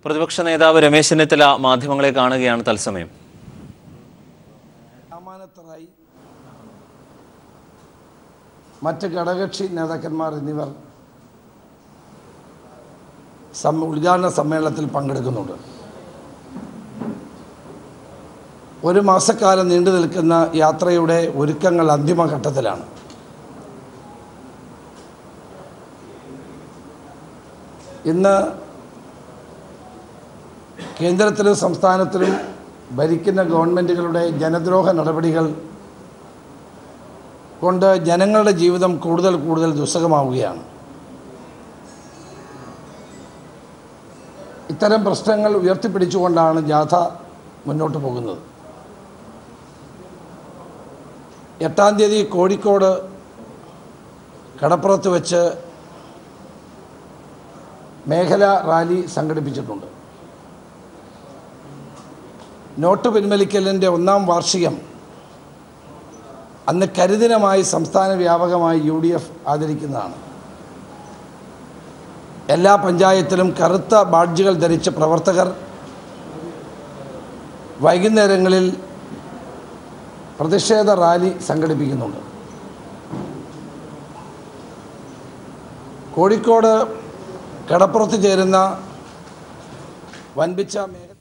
പ്രതിപക്ഷ നേതാവ് രമേശ് ചെന്നിത്തല മാധ്യമങ്ങളെ കാണുകയാണ് തത്സമയം അമാനത്തറായി മറ്റ് ഘടകകക്ഷി നേതാക്കന്മാർ എന്നിവർ സം- ഉദ്ഘാടന സമ്മേളനത്തിൽ പങ്കെടുക്കുന്നുണ്ട് ഒരു മാസക്കാലം നീണ്ടു നിൽക്കുന്ന യാത്രയുടെ ഒരുക്കങ്ങൾ അന്തിമഘട്ടത്തിലാണ് ഇന്ന് കേന്ദ്രത്തിലും സംസ്ഥാനത്തിലും ഭരിക്കുന്ന ഗവൺമെൻറ്റുകളുടെ ജനദ്രോഹ നടപടികൾ കൊണ്ട് ജനങ്ങളുടെ ജീവിതം കൂടുതൽ കൂടുതൽ ദുസ്സഹമാവുകയാണ് ഇത്തരം പ്രശ്നങ്ങൾ ഉയർത്തിപ്പിടിച്ചുകൊണ്ടാണ് ജാഥ മുന്നോട്ട് പോകുന്നത് എട്ടാം തീയതി കോഴിക്കോട് കടപ്പുറത്ത് വെച്ച് മേഖല റാലി സംഘടിപ്പിച്ചിട്ടുണ്ട് നോട്ട് പിൻവലിക്കലിൻ്റെ ഒന്നാം വാർഷികം അന്ന് കരിദിനമായി സംസ്ഥാന വ്യാപകമായി യു ഡി എഫ് ആദരിക്കുന്നതാണ് എല്ലാ പഞ്ചായത്തിലും കറുത്ത ബാഡ്ജുകൾ ധരിച്ച പ്രവർത്തകർ വൈകുന്നേരങ്ങളിൽ പ്രതിഷേധ റാലി സംഘടിപ്പിക്കുന്നുണ്ട് കോഴിക്കോട് കടപ്പുറത്ത് ചേരുന്ന വൻപിച്ച മേഖല